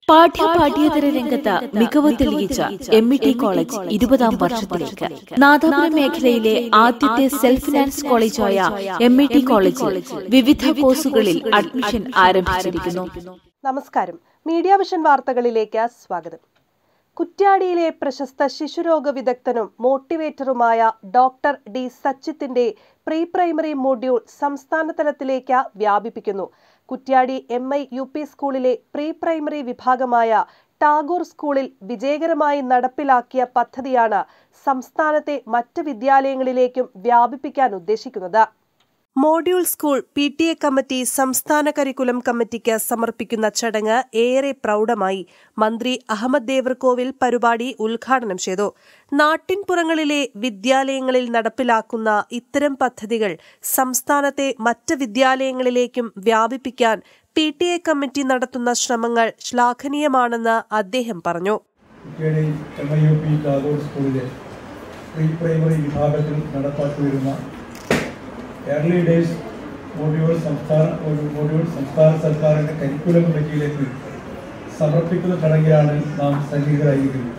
പാഠ്യ പാഠ്യേതര രംഗത്ത് മികവ് തെളിയിച്ച എം ഇ ടി കോളേജ് ഇരുപതാം വർഷത്തിലേക്ക് നാദാപുരം മേഖലയിലെ ആദ്യത്തെ സെൽഫ് ഫിനാൻസ് കോളേജായ എം ഇ ടി കോളേജിൽ വിവിധ കോഴ്സുകളിൽ അഡ്മിഷൻ ആരംഭിച്ചിരിക്കുന്നു നമസ്കാരം മീഡിയ വിഷൻ വാർത്തകളിലേക്ക് സ്വാഗതം കുറ്റ്യാടിയിലെ പ്രശസ്ത ശിശുരോഗ വിദഗ്ധനും മോട്ടിവേറ്ററുമായ ഡോക്ടർ ഡി സച്ചിത്തിന്റെ പ്രീ പ്രൈമറി മൊഡ്യൂൾ സംസ്ഥാന തലത്തിലേക്ക് വ്യാപിപ്പിക്കുന്നു Kuttiady M I U P സ്കൂളിലെ പ്രീ പ്രൈമറി വിഭാഗമായ ടാഗോർ സ്കൂളിൽ വിജയകരമായി നടപ്പിലാക്കിയ പദ്ധതിയാണ് സംസ്ഥാനത്തെ മറ്റ് വിദ്യാലയങ്ങളിലേക്കും വ്യാപിപ്പിക്കാൻ ഉദ്ദേശിക്കുന്നത് module school P T A committee സംസ്ഥാന കരിക്കുലം കമ്മിറ്റിക്ക് സമർപ്പിക്കുന്ന ചടങ്ങ് ഏറെ പ്രൗഢമായി മന്ത്രി അഹമ്മദ് ദേവർകോവിൽ പരിപാടി ഉദ്ഘാടനം ചെയ്തു നാട്ടിൻപുറങ്ങളിലെ വിദ്യാലയങ്ങളിൽ നടപ്പിലാക്കുന്ന ഇത്തരം പദ്ധതികൾ സംസ്ഥാനത്തെ മറ്റ് വിദ്യാലയങ്ങളിലേക്കും വ്യാപിപ്പിക്കാൻ പി ടി എ കമ്മിറ്റി നടത്തുന്ന ശ്രമങ്ങൾ ശ്ലാഘനീയമാണെന്ന് അദ്ദേഹം പറഞ്ഞു കുട്ടിയുടെ M I U P Tagore സ്കൂളിലെ പ്രീ പ്രൈമറി വിഭാഗത്തിൽ നടപ്പാക്കി വരുന്ന ഏർലി ഡേയ്സ് മോഡ്യൂൾ സംസ്ഥാന ഒരു മോഡ്യൂൾ സംസ്ഥാന സർക്കാരിൻ്റെ കരിക്കുലം കമ്മിറ്റിയിലേക്ക് സമർപ്പിക്കുന്ന ചടങ്ങിലാണ് നാം സന്നിഹിതരായിരിക്കുന്നത്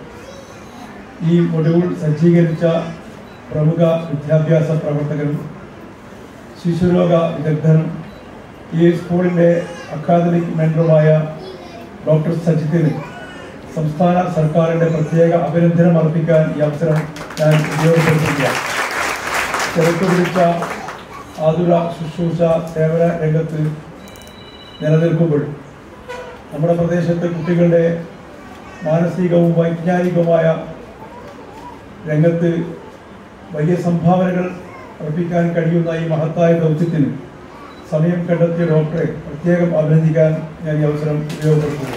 ഈ മൊഡ്യൂൾ സജ്ജീകരിച്ച പ്രമുഖ വിദ്യാഭ്യാസ പ്രവർത്തകരും ശിശുരോഗ വിദഗ്ധനും ഈ സ്കൂളിൻ്റെ അക്കാദമിക് മെൻറ്ററുമായ ഡോക്ടർ സജിത്തിന് സംസ്ഥാന സർക്കാരിൻ്റെ പ്രത്യേക അഭിനന്ദനം അർപ്പിക്കാൻ ഈ അവസരം ഞാൻ ഉപയോഗപ്പെടുത്തുകയാണ് തിരക്ക് പിടിച്ച ആതുര ശുശ്രൂഷ സേവന രംഗത്ത് നിലനിൽക്കുമ്പോൾ നമ്മുടെ പ്രദേശത്തെ കുട്ടികളുടെ മാനസികവും വൈജ്ഞാനികവുമായ രംഗത്ത് വലിയ സംഭാവനകൾ അർപ്പിക്കാൻ കഴിയുന്ന ഈ മഹത്തായ ദൗത്യത്തിന് സമയം കണ്ടെത്തിയ ഡോക്ടറെ പ്രത്യേകം അഭിനന്ദിക്കാൻ ഞാൻ ഈ അവസരം ഉപയോഗപ്പെടുത്തുക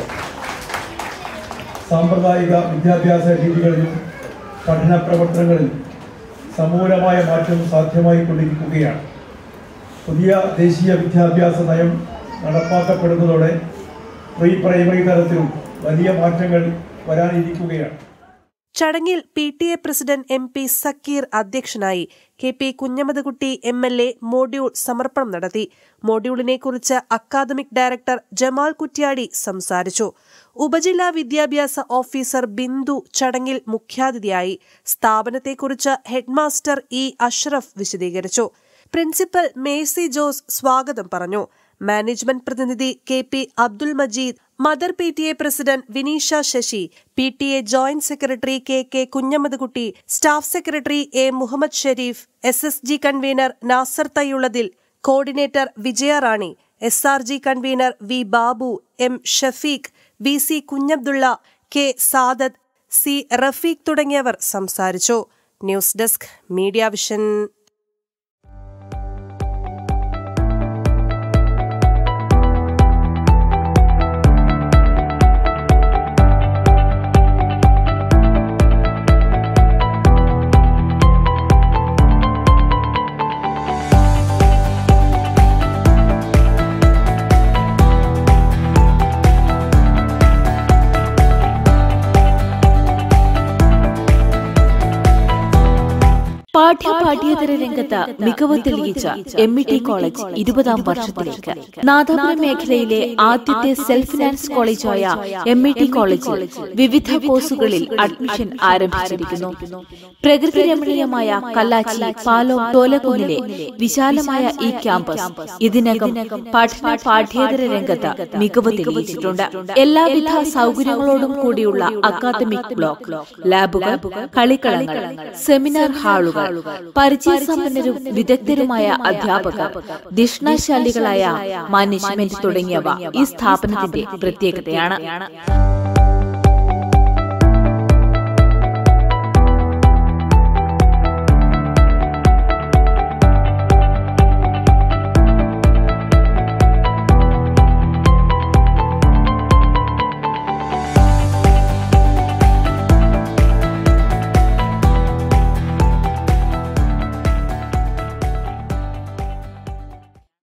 സാമ്പ്രദായിക വിദ്യാഭ്യാസ രീതികളിലും പഠന പ്രവർത്തനങ്ങളിലും സമൂലമായ മാറ്റം സാധ്യമായി കൊണ്ടിരിക്കുകയാണ് പുതിയ ദേശീയ വിദ്യാഭ്യാസ നയം നടപ്പാക്കപ്പെടുന്നതോടെ പ്രീ പ്രൈമറി തലത്തിലും വലിയ മാറ്റങ്ങൾ വരാനിരിക്കുകയാണ് ചടങ്ങിൽ P T A president M P Zakir അധ്യക്ഷനായി K P Kunhammadkutty M L A module സമർപ്പണം നടത്തി മോഡ്യൂളിനെക്കുറിച്ച് അക്കാദമിക് ഡയറക്ടർ ജമാൽ കുറ്റ്യാടി സംസാരിച്ചു ഉപജില്ലാ വിദ്യാഭ്യാസ ഓഫീസർ ബിന്ദു ചടങ്ങിൽ മുഖ്യാതിഥിയായി സ്ഥാപനത്തെക്കുറിച്ച് ഹെഡ്മാസ്റ്റർ ഇ അഷ്റഫ് വിശദീകരിച്ചു പ്രിൻസിപ്പൽ മേഴ്സി ജോസ് സ്വാഗതം പറഞ്ഞു മാനേജ്മെന്റ് പ്രതിനിധി K P Abdul Majeed mother P T A president Vineesha Sasi P T A joint secretary K K Kunhammadkutty staff secretary A Muhammad Shareef S S G convener Nasar Thayyullathil coordinator Vijayarani S R G convener V Babu M Shafeeq V C Kunhabdulla K Sadath C Rafeeq തുടങ്ങിയവർ സംസാരിച്ചു news desk media vision പാഠ്യ പാഠ്യേതര രംഗത്ത് മികവ് തെളിയിച്ച M E T college ഇരുപതാം വർഷത്തിലേക്ക് നാദാപുരം മേഖലയിലെ ആദ്യത്തെ സെൽഫ് ഫിനാൻസ് കോളേജായ എം ഇ ടി കോളേജിൽ വിവിധ കോഴ്സുകളിൽ അഡ്മിഷൻ ആരംഭിച്ചിരിക്കുന്നു പ്രകൃതി രമണീയമായ കല്ലാച്ചി പാലോ തോലക്കുന്നിലെ വിശാലമായ ഈ ക്യാമ്പസ് ഇതിനകം പഠന പാഠ്യേതര രംഗത്ത് മികവ് തെളിയിച്ചിട്ടുണ്ട് എല്ലാവിധ സൗകര്യങ്ങളോടും കൂടിയുള്ള അക്കാദമിക് ബ്ലോക്ക് ലാബുകൾ കളിക്കളങ്ങൾ സെമിനാർ ഹാളുകൾ പരിചയസമ്പന്നരും വിദഗ്ധരുമായ അധ്യാപകർ ദിഷ്ണാശാലികളായ മാനേജ്മെന്റ് തുടങ്ങിയവ ഈ സ്ഥാപനത്തിന്റെ പ്രത്യേകതയാണ്